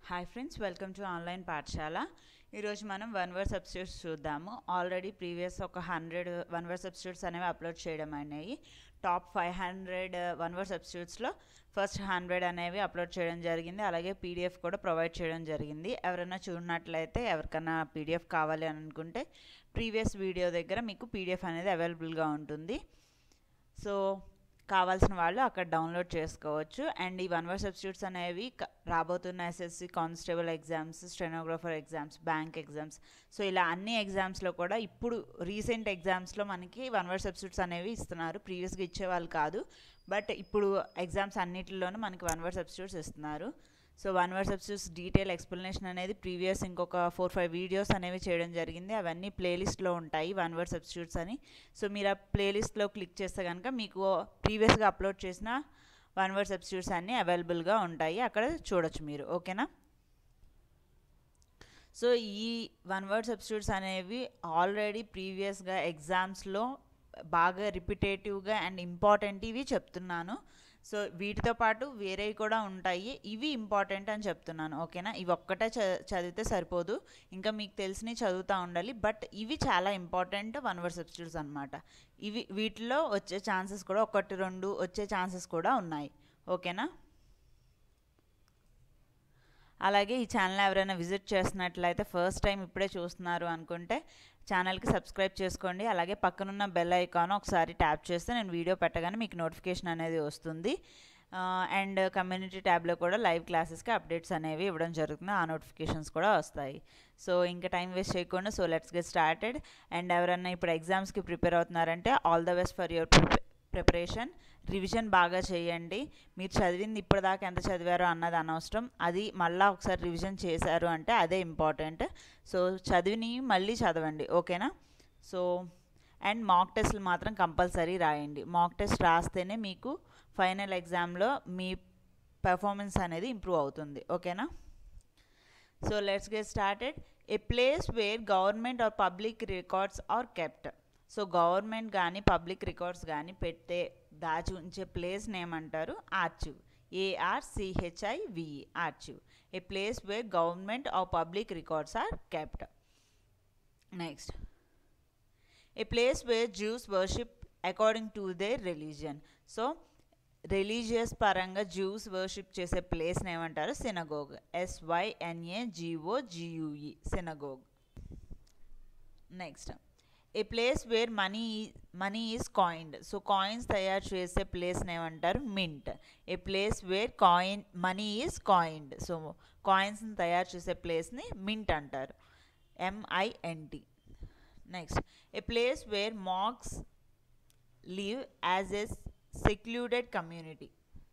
hi friends welcome to online Pathashala ఈరోజు మనం one word substitutes చూద్దాము ఆల్రెడీ ప్రీవియస్ ఒక హండ్రెడ్ వన్ వర్డ్ సబ్స్టిట్యూట్స్ అనేవి అప్లోడ్ చేయడం అయినాయి top five hundred one word సబ్స్టిట్యూట్స్లో ఫస్ట్ హండ్రెడ్ అనేవి అప్లోడ్ చేయడం జరిగింది అలాగే పీడిఎఫ్ కూడా ప్రొవైడ్ చేయడం జరిగింది ఎవరైనా చూడనట్లయితే ఎవరికైనా పీడిఎఫ్ కావాలి అని అనుకుంటే ప్రీవియస్ వీడియో దగ్గర మీకు పీడిఎఫ్ అనేది అవైలబుల్గా ఉంటుంది సో కావాల్సిన వాళ్ళు అక్కడ డౌన్లోడ్ చేసుకోవచ్చు అండ్ ఈ వన్ వర్డ్ సబ్స్టిట్యూట్స్ అనేవి క- రాబోతున్న SSC constable exams stenographer exams bank exams so ఇలా అన్ని ఎగ్జామ్స్లో కూడా ఇప్పుడు రీసెంట్ ఎగ్జామ్స్లో మనకి వన్ వర్డ్ సబ్స్టిట్యూట్స్ అనేవి ఇస్తున్నారు ప్రీవియస్గా ఇచ్చేవాళ్ళు కాదు బట్ ఇప్పుడు ఎగ్జామ్స్ అన్నిటిలోనూ మనకి వన్ వర్డ్ సబ్స్టిట్యూట్స్ ఇస్తున్నారు so one word substitutes detail explanation అనేది ప్రీవియస్ ఇంకొక ఫోర్ ఫైవ్ వీడియోస్ అనేవి చేయడం జరిగింది అవన్నీ ప్లేలిస్ట్లో ఉంటాయి వన్ వర్డ్ సబ్స్టిట్యూట్స్ అని సో మీరు ఆ ప్లేలిస్ట్లో క్లిక్ చేస్తే కనుక మీకు ప్రీవియస్గా అప్లోడ్ చేసిన వన్ వర్డ్ సబ్స్టిట్యూట్స్ అన్నీ అవైలబుల్గా ఉంటాయి అక్కడ చూడొచ్చు మీరు ఓకేనా సో ఈ వన్ వర్డ్ సబ్స్టిట్యూట్స్ అనేవి ఆల్రెడీ ప్రీవియస్గా ఎగ్జామ్స్లో బాగా రిపిటేటివ్గా అండ్ ఇంపార్టెంట్ ఇవి చెప్తున్నాను సో వీటితో పాటు వేరేవి కూడా ఉంటాయి ఇవి ఇంపార్టెంట్ అని చెప్తున్నాను ఓకేనా ఇవి ఒక్కటే చ- చదివితే సరిపోదు ఇంకా మీకు తెలిసినవి చదువుతూ ఉండాలి బట్ ఇవి చాలా ఇంపార్టెంట్ వన్ వర్డ్ సబ్స్టిట్యూట్స్ అనమాట ఇవి వీటిలో వచ్చే ఛాన్సెస్ కూడా ఒకటి రెండు వచ్చే ఛాన్సెస్ కూడా ఉన్నాయి ఓకేనా అలాగే ఈ ఛానల్ ఎవరైనా విజిట్ చేస్తున్నట్లయితే ఫస్ట్ టైం ఇప్పుడే చూస్తున్నారు అనుకుంటే ఛానల్కి సబ్స్క్రైబ్ చేసుకోండి అలాగే పక్కనున్న బెల్ ఐకాన్ ఒకసారి ట్యాప్ చేస్తే నేను వీడియో పెట్టగానే మీకు నోటిఫికేషన్ అనేది వస్తుంది అండ్ కమ్యూనిటీ ట్యాబ్లో కూడా లైవ్ క్లాసెస్కి అప్డేట్స్ అనేవి ఇవ్వడం జరుగుతుంది ఆ నోటిఫికేషన్స్ కూడా వస్తాయి సో ఇంకా టైం వేస్ట్ చేయకుండా so let's get started and ఎవరైనా ఇప్పుడు ఎగ్జామ్స్కి ప్రిపేర్ అవుతున్నారంటే all the best for your preparation revision బాగా చేయండి మీరు చదివింది ఇప్పటిదాకా ఎంత చదివారో అన్నది అనవసరం అది మళ్ళీ ఒకసారి రివిజన్ చేశారు అంటే అదే ఇంపార్టెంట్ సో చదివిని మళ్ళీ చదవండి ఓకేనా సో అండ్ మాక్ టెస్ట్లు మాత్రం కంపల్సరీ రాయండి మాక్ టెస్ట్ రాస్తేనే మీకు ఫైనల్ ఎగ్జామ్లో మీ పెర్ఫార్మెన్స్ అనేది ఇంప్రూవ్ అవుతుంది ఓకేనా so let's get started a place where government or public records are kept so government కానీ పబ్లిక్ రికార్డ్స్ కానీ పెట్టే దాచి ఉంచే ప్లేస్ని ఏమంటారు archive A R C H I V E archive a place where government or public records are kept next a place where Jews worship according to their religion so religious పరంగా Jews worship చేసే ప్లేస్ని ఏమంటారు synagogue S Y N A G O G U E synagogue next a place where money money is coined so coins తయారు చేసే ప్లేస్ని ఏమంటారు mint a place where coin money is coined so కాయిన్స్ని తయారు చేసే ప్లేస్ని మింట్ అంటారు M I N T next a place where monks live as a secluded community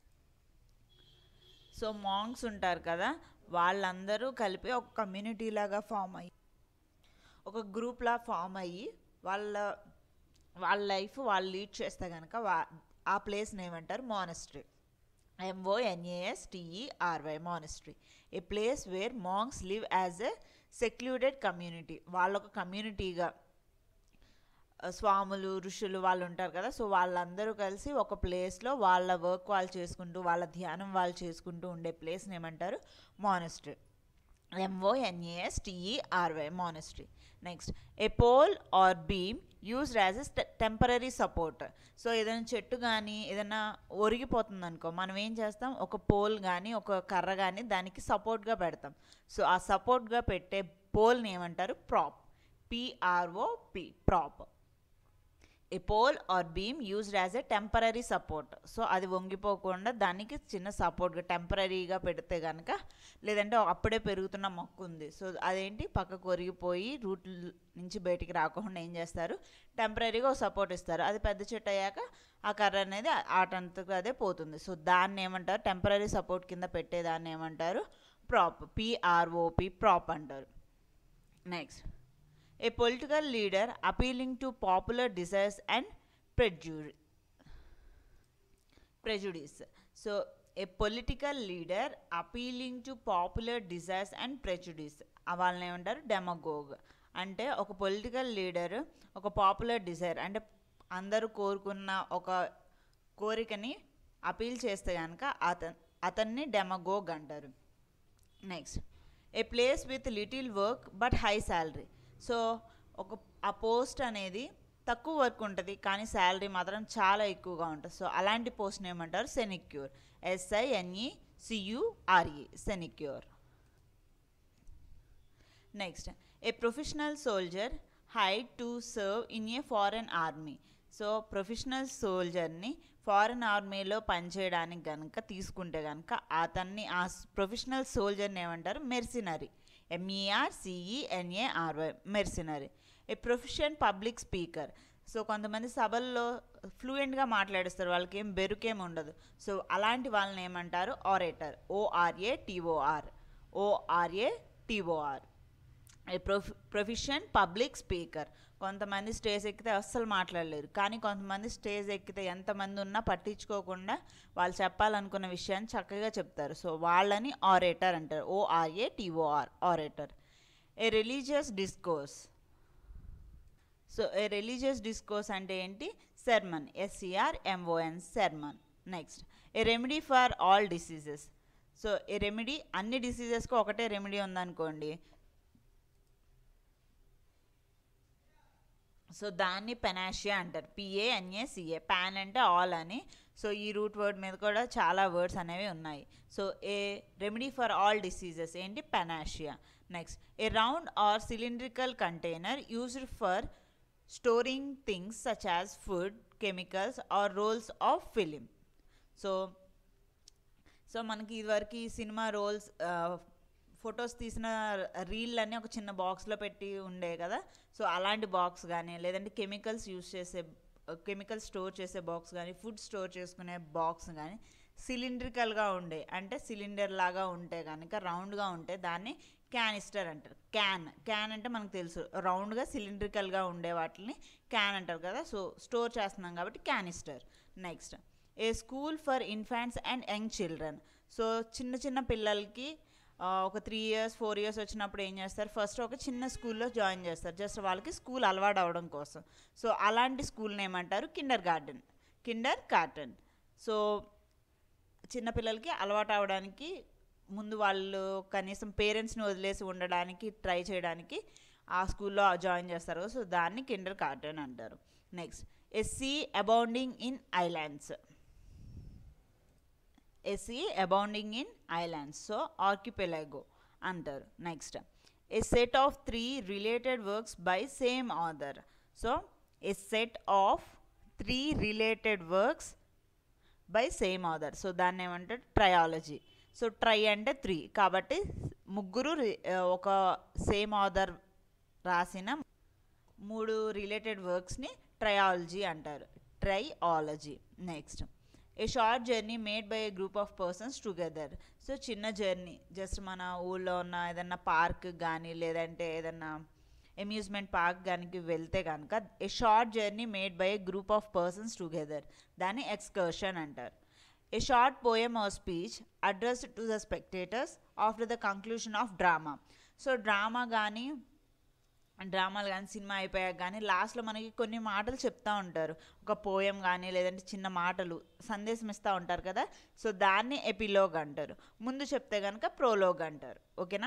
so monks ఉంటారు కదా వాళ్ళందరూ కలిపి ఒక కమ్యూనిటీ లాగా ఫామ్ అయ్యి ఒక గ్రూప్లా ఫామ్ అయ్యి వాళ్ళ వాళ్ళ లైఫ్ వాళ్ళు లీడ్ చేస్తే కనుక వా ఆ ప్లేస్ని ఏమంటారు monastery M O N A S T E R Y monastery a place where monks live as a secluded community వాళ్ళొక కమ్యూనిటీగా స్వాములు ఋషులు వాళ్ళు ఉంటారు కదా సో వాళ్ళందరూ కలిసి ఒక ప్లేస్లో వాళ్ళ వర్క్ వాళ్ళు చేసుకుంటూ వాళ్ళ ధ్యానం వాళ్ళు చేసుకుంటూ ఉండే ప్లేస్ని ఏమంటారు monastery M O N A S T E R Y monastery next a pole or beam used as a temporary support so ఏదైనా చెట్టు కానీ ఏదైనా ఒరిగిపోతుంది అనుకో మనం ఏం చేస్తాం ఒక పోల్ కానీ ఒక కర్ర కానీ దానికి సపోర్ట్గా పెడతాం సో ఆ సపోర్ట్గా పెట్టే పోల్ని ఏమంటారు prop P R O P prop a pole or beam used as a temporary support so అది వంగిపోకుండా దానికి చిన్న సపోర్ట్గా టెంపరీగా పెడితే కనుక లేదంటే అప్పుడే పెరుగుతున్న మొక్క ఉంది సో అదేంటి పక్కకు ఒరిగిపోయి రూట్ నుంచి బయటికి రాకుండా ఏం చేస్తారు టెంపరీగా ఒక సపోర్ట్ ఇస్తారు అది పెద్ద చెట్టు అయ్యాక ఆ కర్ర అనేది ఆటంతకు అదే పోతుంది సో దాన్ని ఏమంటారు టెంపరీ సపోర్ట్ కింద పెట్టేదాన్ని ఏమంటారు ప్రాప్ పిఆర్ఓపి ప్రాప్ అంటారు next a political leader appealing to popular desires and prejudice prejudice so a political leader appealing to popular desires and prejudice ఆ వాళ్ళని ఏమంటారు డెమగోగ్ అంటే ఒక పొలిటికల్ లీడర్ ఒక పాపులర్ డిజైర్ అంటే అందరూ కోరుకున్న ఒక కోరికని అపీల్ చేస్తే కనుక అత అతన్ని డెమగోగ్ అంటారు next a place with little work but high salary so ఒక ఆ పోస్ట్ అనేది తక్కువ వర్క్ ఉంటుంది కానీ శాలరీ మాత్రం చాలా ఎక్కువగా ఉంటుంది సో అలాంటి పోస్ట్ని ఏమంటారు sinecure S I N E C U R E sinecure next a professional soldier hired to serve in a foreign army so professional సోల్జర్ని ఫారెన్ ఆర్మీలో పనిచేయడానికి కనుక తీసుకుంటే కనుక అతన్ని ఆ ప్రొఫెషనల్ సోల్జర్ని ఏమంటారు mercenary M E R C E N A R Y mercenary a profession public speaker so కొంతమంది సభల్లో ఫ్లూయెంట్గా మాట్లాడిస్తారు వాళ్ళకి ఏం బెరుకేం ఉండదు సో అలాంటి వాళ్ళని ఏమంటారు orator O R A T O R O R A T O R a prof profession public speaker కొంతమంది స్టేజ్ ఎక్కితే అస్సలు మాట్లాడలేరు కానీ కొంతమంది స్టేజ్ ఎక్కితే ఎంతమంది ఉన్నా పట్టించుకోకుండా వాళ్ళు చెప్పాలనుకున్న విషయాన్ని చక్కగా చెప్తారు సో వాళ్ళని ఆరేటర్ అంటారు O R A T O R orator a religious discourse so a religious discourse అంటే ఏంటి sermon S C R M O N sermon next a remedy for all diseases so a remedy అన్ని డిసీజెస్కి ఒకటే రెమెడీ ఉందనుకోండి సో దాన్ని పెనాషియా అంటారు పిఏఎన్ఏసిఏ పాన్ అంటే ఆల్ అని సో ఈ రూట్ వర్డ్ మీద కూడా చాలా వర్డ్స్ అనేవి ఉన్నాయి so a remedy for all diseases ఏంటి panacea next a round or cylindrical container used for storing things such as food chemicals or rolls of film so so మనకి ఇదివరకు ఈ సినిమా రోల్స్ ఫొటోస్ తీసిన reel అన్నీ ఒక చిన్న బాక్స్లో పెట్టి ఉండే కదా సో అలాంటి బాక్స్ కానీ లేదంటే కెమికల్స్ యూస్ చేసే కెమికల్ స్టోర్ చేసే బాక్స్ కానీ ఫుడ్ స్టోర్ చేసుకునే బాక్స్ కానీ సిలిండ్రికల్గా ఉండే అంటే సిలిండర్ లాగా ఉంటే కనుక రౌండ్గా ఉంటే దాన్ని క్యానిస్టర్ అంటారు క్యాన్ క్యాన్ అంటే మనకు తెలుసు రౌండ్గా సిలిండ్రికల్గా ఉండే వాటిని క్యాన్ అంటారు కదా సో స్టోర్ చేస్తున్నాం కాబట్టి canister next a school for infants and young children so చిన్న చిన్న పిల్లలకి ఒక త్రీ ఇయర్స్ ఫోర్ ఇయర్స్ వచ్చినప్పుడు ఏం చేస్తారు ఫస్ట్ ఒక చిన్న స్కూల్లో జాయిన్ చేస్తారు జస్ట్ వాళ్ళకి స్కూల్ అలవాటు అవ్వడం కోసం సో అలాంటి స్కూల్ని ఏమంటారు kindergarten kindergarten so చిన్నపిల్లలకి అలవాటు అవడానికి ముందు వాళ్ళు కనీసం పేరెంట్స్ని వదిలేసి ఉండడానికి ట్రై చేయడానికి ఆ స్కూల్లో జాయిన్ చేస్తారు సో దాన్ని కిండర్ గార్డెన్ అంటారు next a sea abounding in islands a sea abounding in islands so archipelago అంటారు next a set of three related works by same author so a set of three related works by same author so దాన్ని ఏమంటారు trilogy so tri అంటే three కాబట్టి ముగ్గురు ఒక same author రాసిన మూడు related వర్క్స్ని ట్రయాలజీ అంటారు trilogy next a short journey made by a group of persons together so చిన్న జర్నీ జస్ట్ మన ఊళ్ళో ఉన్న ఏదన్నా పార్క్ కానీ లేదంటే ఏదన్నా అమ్యూజ్మెంట్ పార్క్ కానీ వెళ్తే కనుక a short journey made by a group of persons together దాన్ని ఎక్స్కర్షన్ అంటారు a short poem or speech address to the spectators after the conclusion of drama so drama కానీ డ్రామాలు కానీ సినిమా అయిపోయాక కానీ లాస్ట్లో మనకి కొన్ని మాటలు చెప్తూ ఉంటారు ఒక పోయం కానీ లేదంటే చిన్న మాటలు సందేశం ఇస్తూ ఉంటారు కదా సో దాన్ని ఎపిలోగ్ అంటారు ముందు చెప్తే కనుక ప్రోలోగ్ అంటారు ఓకేనా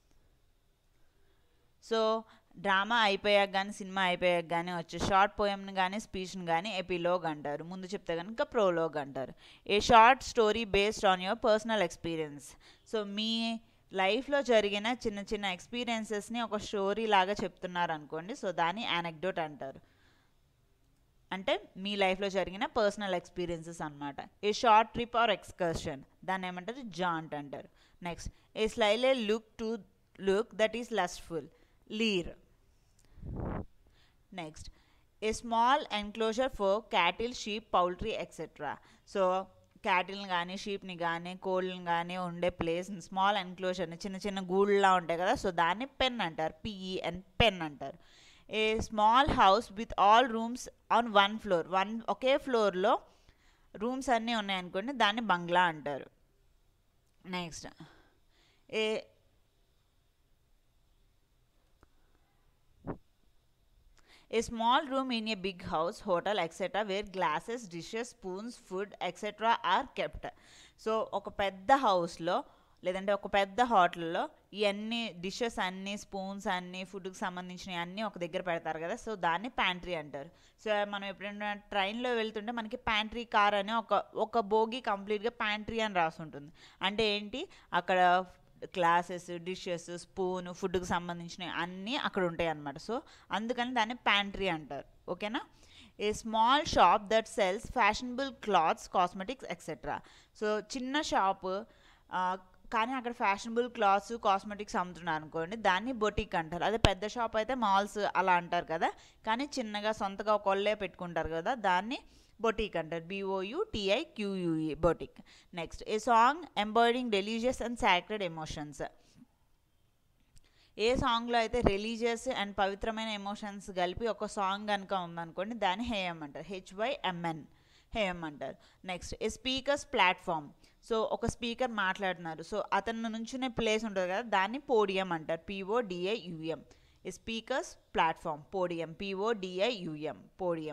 సో డ్రామా అయిపోయాక కానీ సినిమా అయిపోయాక కానీ వచ్చే షార్ట్ పోయమ్ని కానీ స్పీచ్ని కానీ ఎపిలోగ్ అంటారు ముందు చెప్తే కనుక ప్రోలోగ్ అంటారు a short story based on your personal experience so మీ లైఫ్లో జరిగిన చిన్న చిన్న ఎక్స్పీరియన్సెస్ని ఒక స్టోరీ లాగా చెప్తున్నారు అనుకోండి సో దాన్ని యానెక్డోట్ అంటారు అంటే మీ లైఫ్లో జరిగిన పర్సనల్ ఎక్స్పీరియన్సెస్ అనమాట a short trip or excursion దాన్ని ఏమంటారు జాంట్ అంటారు next a slyly look to look that is lustful leer next a small enclosure for cattle sheep poultry etcetera so క్యాటిల్ని కానీ షీప్ని కానీ కోళ్ళని కానీ ఉండే ప్లేస్ స్మాల్ ఎన్క్లోజర్ని చిన్న చిన్న గూళ్ళలా ఉంటాయి కదా సో దాన్ని పెన్ అంటారు పిఈఎన్ పెన్ అంటారు a small house with all rooms on one floor one ఒకే ఫ్లోర్లో రూమ్స్ అన్నీ ఉన్నాయనుకోండి దాన్ని బంగ్లా అంటారు next a a small room in a big house hotel etcetera where glasses dishes spoons food etcetera are kept so ఒక పెద్ద హౌస్లో లేదంటే ఒక పెద్ద హోటల్లో ఇవన్నీ డిషెస్ అన్నీ స్పూన్స్ అన్నీ ఫుడ్కి సంబంధించినవి అన్నీ ఒక దగ్గర పెడతారు కదా సో దాన్ని ప్యాంట్రీ అంటారు సో మనం ఎప్పుడైనా ట్రైన్లో వెళ్తుంటే మనకి ప్యాంట్రీ కార్ అని ఒక ఒక బోగి కంప్లీట్గా ప్యాంట్రీ అని రాసి ఉంటుంది అంటే ఏంటి అక్కడ గ్లాసెస్ డిషెస్ స్పూన్ ఫుడ్కి సంబంధించినవి అన్నీ అక్కడ ఉంటాయి అన్నమాట సో అందుకని దాన్ని ప్యాంట్రీ అంటారు ఓకేనా a small shop that sells fashionable clothes cosmetics etcetera so చిన్న షాపు కానీ అక్కడ ఫ్యాషనబుల్ క్లాత్స్ కాస్మెటిక్స్ అమ్ముతున్నారు అనుకోండి దాన్ని బొటిక్ అంటారు అదే పెద్ద షాప్ అయితే మాల్స్ అలా అంటారు కదా కానీ చిన్నగా సొంతగా ఒకళ్ళే పెట్టుకుంటారు కదా దాన్ని బొటిక్ అంటారు B O U T I Q U E boutique next a song embodying religious and sacred emotions a సాంగ్లో అయితే రిలీజియస్ అండ్ పవిత్రమైన ఎమోషన్స్ కలిపి ఒక సాంగ్ కనుక ఉందనుకోండి దాన్ని హేయం అంటారు హెచ్వైఎంఎన్ హేయం అంటారు next a speaker's platform so ఒక స్పీకర్ మాట్లాడుతున్నారు సో అతను నుంచునే ప్లేస్ ఉంటుంది కదా దాన్ని పోడియం అంటారు P O D I U M a speaker's platform podium P O D I U M podium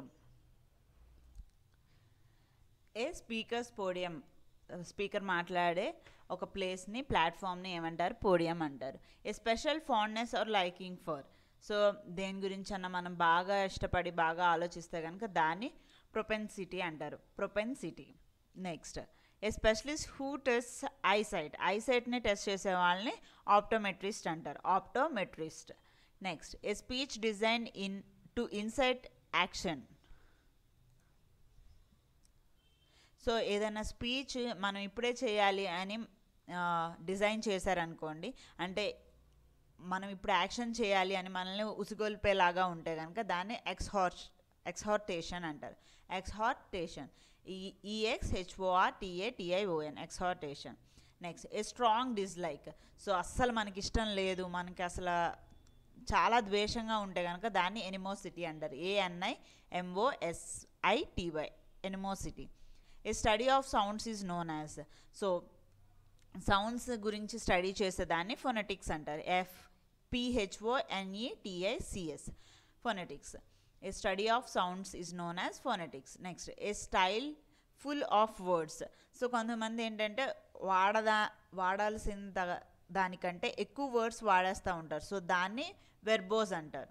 a speaker's podium speaker మాట్లాడే ఒక ప్లేస్ని ప్లాట్ఫామ్ని ఏమంటారు పోడియం అంటారు a special fondness or liking for so దేని గురించి అన్న మనం బాగా ఇష్టపడి బాగా ఆలోచిస్తే కనుక దాన్ని ప్రొపెన్సిటీ అంటారు propensity next a specialist who test eyesight ఐసైట్ని టెస్ట్ చేసే వాళ్ళని ఆప్టోమెట్రిస్ట్ అంటారు optometrist next a speech design in to incite action so ఏదైనా స్పీచ్ మనం ఇప్పుడే చేయాలి అని డిజైన్ చేశారనుకోండి అంటే మనం ఇప్పుడు యాక్షన్ చేయాలి అని మనల్ని ఉసిగొల్పేలాగా ఉంటే కనుక దాన్ని ఎక్స్హార్ట్ ఎక్స్హార్టేషన్ అంటారు ఎక్స్హార్టేషన్ ఈ E X H O R T A T I O N exhortation next a strong dislike so అస్సలు మనకి ఇష్టం లేదు మనకి అసలు చాలా ద్వేషంగా ఉంటే కనుక దాన్ని ఎనిమోసిటీ అంటారు A N I M O S I T Y animosity a study of sounds is known as so sounds గురించి స్టడీ చేసేదాన్ని ఫొనెటిక్స్ అంటారు F P H O N E T I C S phonetics a study of sounds is known as phonetics next a style full of words so కొంతమంది ఏంటంటే వాడదా వాడాల్సిన దానికంటే ఎక్కువ words వాడేస్తూ ఉంటారు so దాన్ని వెర్బోజ్ అంటారు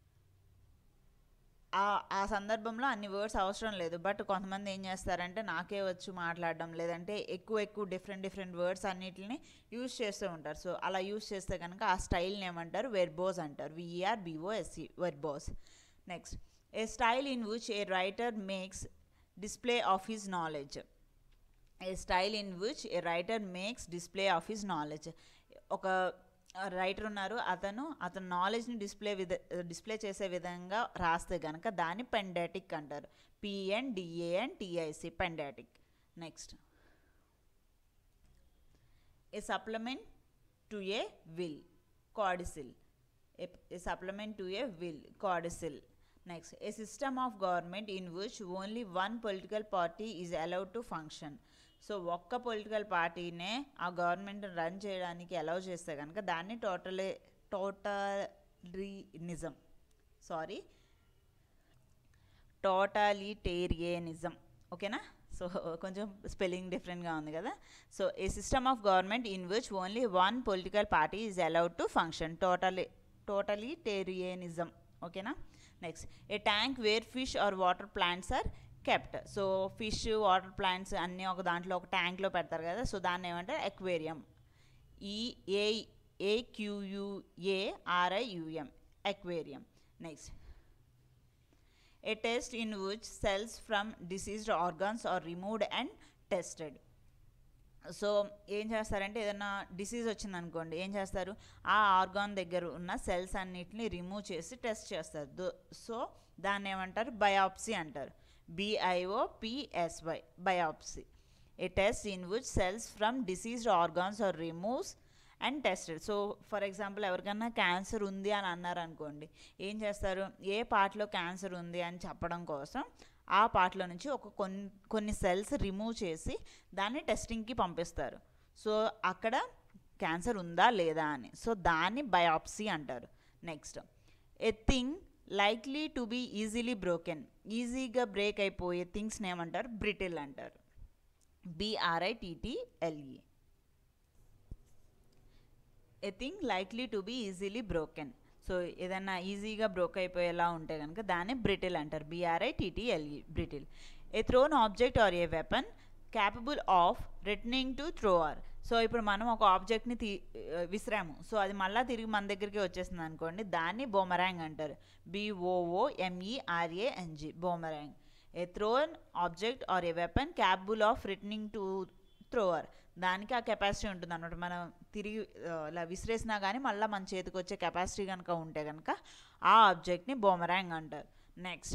ఆ సందర్భంలో అన్ని వర్డ్స్ అవసరం లేదు బట్ కొంతమంది ఏం చేస్తారంటే నాకే వచ్చు మాట్లాడడం లేదంటే ఎక్కువ ఎక్కువ డిఫరెంట్ డిఫరెంట్ వర్డ్స్ అన్నిటిని యూజ్ చేస్తూ ఉంటారు సో అలా యూజ్ చేస్తే కనుక ఆ స్టైల్ని ఏమంటారు వెర్బోజ్ అంటారు V E R B O S C verbose next a style in which a writer makes display of his knowledge a style in which a writer makes display of his knowledge ఒక రైటర్ ఉన్నారు అతను అతని నాలెడ్జ్ని డిస్ప్లే విధ డిస్ప్లే చేసే విధంగా రాస్తే కనుక దాన్ని పెండాటిక్ అంటారు P N D A N T I C pedantic next a supplement to a will codicil a supplement to a will codicil next a system of government in which only one political party is allowed to function so ఒక్క పొలిటికల్ పార్టీనే ఆ government run చేయడానికి allow చేస్తే కనుక దాన్ని totally టోటలీనిజం sorry టోటాలిటేరియనిజం ఓకేనా so కొంచెం స్పెల్లింగ్ డిఫరెంట్గా ఉంది కదా so a system of government in which only one political party is allowed to function totally totalitarianism ఓకేనా next a tank where fish or water plants are kept so fish water plants అన్నీ ఒక దాంట్లో ఒక ట్యాంక్లో పెడతారు కదా so దాన్ని ఏమంటారు ఎక్వేరియం ఈ A A Q U A R I U M aquarium next a test in which cells from diseased organs are removed and tested so ఏం చేస్తారంటే ఏదైనా డిసీజ్ వచ్చిందనుకోండి ఏం చేస్తారు ఆ ఆర్గాన్ దగ్గర ఉన్న సెల్స్ అన్నిటిని రిమూవ్ చేసి టెస్ట్ చేస్తారు సో దాన్ని ఏమంటారు బయాప్సీ అంటారు B I O P S Y biopsy a test in which cells from diseased organs are removes and tested so for example ఎవరికైనా క్యాన్సర్ ఉంది అని అన్నారు అనుకోండి ఏం చేస్తారు ఏ పార్ట్లో క్యాన్సర్ ఉంది అని చెప్పడం కోసం ఆ పార్ట్లో నుంచి ఒక కొన్ని కొన్ని సెల్స్ రిమూవ్ చేసి దాన్ని టెస్టింగ్కి పంపిస్తారు సో అక్కడ క్యాన్సర్ ఉందా లేదా అని సో దాన్ని బయాప్సీ అంటారు next a thing likely to be easily broken ఈజీగా బ్రేక్ అయిపోయే థింగ్స్ని ఏమంటారు బ్రిటిల్ అంటారు బిఆర్ఐటిటిఎల్ఈ a thing likely to be easily broken so ఏదైనా ఈజీగా బ్రోక్ అయిపోయేలా ఉంటే కనుక దాన్ని బ్రిటిల్ అంటారు BRI టీటీఎల్ఈ brittle A thrown object or a weapon capable of returning to thrower so ఇప్పుడు మనం ఒక ఆబ్జెక్ట్ని తీ విసిరాము సో అది మళ్ళీ తిరిగి మన దగ్గరికి వచ్చేసింది అనుకోండి దాన్ని బోమరాంగ్ అంటారు B O O M E R A N G boomerang a thrown object or a weapon capable of returning to thrower దానికి ఆ కెపాసిటీ ఉంటుంది అనమాట మనం తిరిగి ఆ, ఇలా విసిరేసినా కానీ మళ్ళీ మన చేతికి వచ్చే కెపాసిటీ కనుక ఉంటే కనుక ఆ ఆబ్జెక్ట్ని బోమరాంగ్ అంటారు next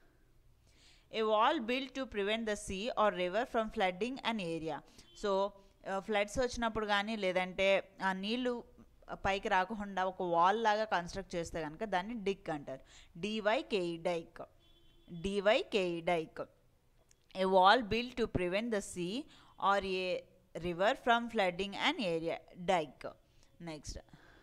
a wall build to prevent the sea or river from flooding an area so floods వచ్చినప్పుడు కానీ లేదంటే ఆ నీళ్లు పైకి రాకుండా ఒక వాల్ లాగా కన్స్ట్రక్ట్ చేస్తే కనుక దాన్ని డిక్ అంటారు D Y K E dyke D Y K E dyke a wall build to prevent the sea or a river from flooding an area dyke next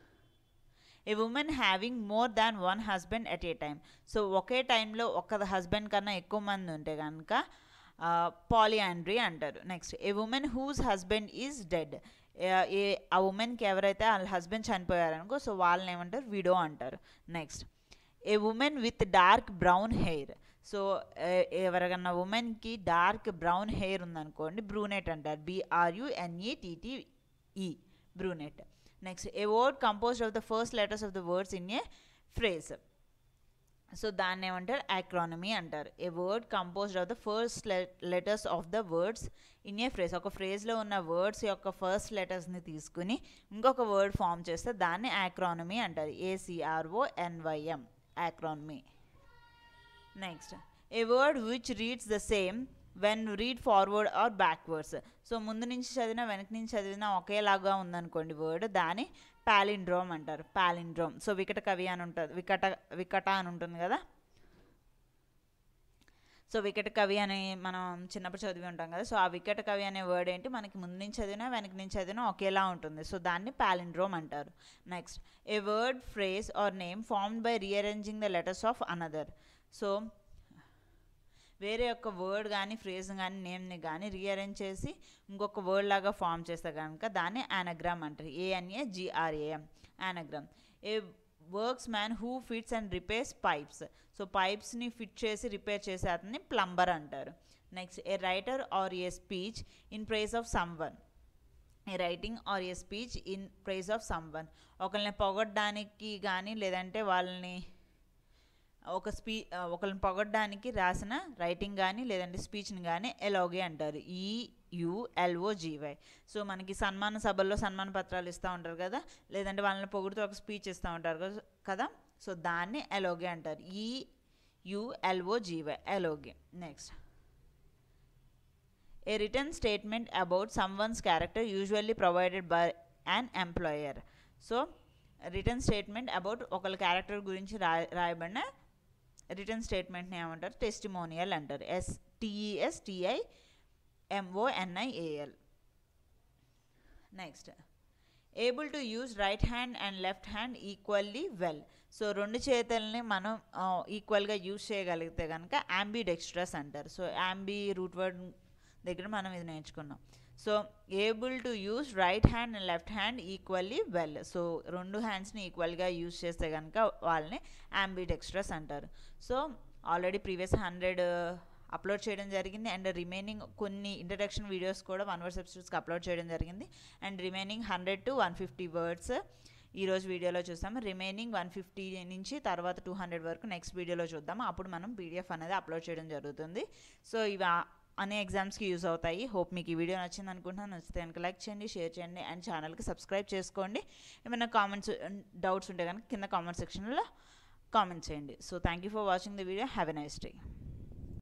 a women having more than one husband at a time so ఒకే టైంలో ఒక husband కన్నా ఎక్కువ మంది ఉంటే కనుక polyandry అంటారు next a women whose husband is dead a ఆ ఉమెన్కి ఎవరైతే వాళ్ళ హస్బెండ్ చనిపోయారనుకో సో వాళ్ళని ఏమంటారు విడో అంటారు next a women with dark brown hair so ఎవరికన్నా ఉమెన్కి డార్క్ బ్రౌన్ హెయిర్ ఉందనుకోండి బ్రూనెట్ అంటారు బిఆర్యుఎన్ఈటిటిఈ brunette next a word composed of the first letters of the words in a phrase so దాన్ని ఏమంటారు యాక్రానమీ అంటారు ఏ word composed of the first letters of the words in a phrase ఒక ఫ్రేజ్లో ఉన్న words యొక్క first లెటర్స్ని తీసుకుని ఇంకొక word form చేస్తే దాన్ని యాక్రానమీ అంటారు A C R O N Y M acronym next a word which reads the same when read forward or backwards so ముందు నుంచి చదివినా వెనక నుంచి చదివినా ఒకేలాగా ఉందనుకోండి వర్డ్ దాన్ని పాలిండ్రోమ్ అంటారు పాలిండ్రోమ్ సో వికట కవి అని ఉంటుంది వికట వికట అని ఉంటుంది కదా సో వికట కవి అని మనం చిన్నప్పుడు చదివి ఉంటాం కదా సో ఆ వికట కవి అనే వర్డ్ ఏంటి మనకి ముందు నుంచి చదివినా వెనక నుంచి చదివినా ఒకేలా ఉంటుంది సో దాన్ని పాలిండ్రోమ్ అంటారు next a word phrase or name formed by rearranging the letters of another so వేరే యొక్క వర్డ్ కానీ ఫ్రేజ్ కానీ నేమ్ని కానీ రీఅరేంజ్ చేసి ఇంకొక వర్డ్ లాగా ఫామ్ చేస్తే కనుక దాన్ని యానగ్రామ్ అంటారు A N A G R A M anagram a works man who fits and repairs pipes so పైప్స్ని ఫిట్ చేసి రిపేర్ చేసే అతన్ని ప్లంబర్ అంటారు next a writer or a speech in praise of someone a writing or a speech in praise of someone ఒకరిని పొగడ్డానికి కానీ లేదంటే వాళ్ళని ఒక స్పీ ఒకరిని పొగడ్డానికి రాసిన రైటింగ్ కానీ లేదంటే స్పీచ్ని కానీ ఎలాగే అంటారు ఈ యుఎల్ఓజీవై సో మనకి సన్మాన సభల్లో సన్మాన పత్రాలు ఇస్తూ ఉంటారు కదా లేదంటే వాళ్ళని పొగుడుతూ ఒక స్పీచ్ ఇస్తూ ఉంటారు కదా- కదా సో దాన్ని ఎలోగే అంటారు E U L O G Y eulogy next a written statement about someone's character usually provided by an employer so written statement about ఒకళ్ళ క్యారెక్టర్ గురించి రా రాయబడిన రిటర్న్ స్టేట్మెంట్ని ఏమంటారు టెస్టిమోనియల్ అంటారు S T E S T I M O N I A L next able to use right hand and left hand equally well so రెండు చేతుల్ని మనం ఈక్వల్గా యూజ్ చేయగలిగితే కనుక యాంబీ డెక్స్ట్రస్ అంటారు సో యాంబీ రూట్ వర్డ్ దగ్గర మనం ఇది నేర్చుకున్నాం so able to use right hand and left hand equally well so రెండు హ్యాండ్స్ని ఈక్వల్గా యూజ్ చేస్తే కనుక వాళ్ళని యాంబీ డెక్స్ట్రస్ అంటారు so already previous hundred upload చేయడం జరిగింది అండ్ రిమైనింగ్ కొన్ని ఇంట్రడక్షన్ వీడియోస్ కూడా వన్ వర్డ్స్ ఎపిసోడ్స్కి అప్లోడ్ చేయడం జరిగింది and remaining hundred to one fifty words ఈరోజు వీడియోలో చూస్తాము రిమైనింగ్ వన్ ఫిఫ్టీ నుంచి తర్వాత టూ హండ్రెడ్ వరకు నెక్స్ట్ వీడియోలో చూద్దాము అప్పుడు మనం పీడిఎఫ్ అనేది అప్లోడ్ చేయడం జరుగుతుంది సో ఇవి ఆ- అనే ఎగ్జామ్స్కి యూజ్ అవుతాయి హోప్ మీకు ఈ వీడియో నచ్చింది అనుకుంటున్నాను నచ్చితే కనుక లైక్ చేయండి షేర్ చేయండి అండ్ ఛానల్కి సబ్స్క్రైబ్ చేసుకోండి ఏమైనా కామెంట్స్ డౌట్స్ ఉంటే కనుక కింద కామెంట్ సెక్షన్లో కామెంట్ చేయండి so thank you for watching the video have a nice day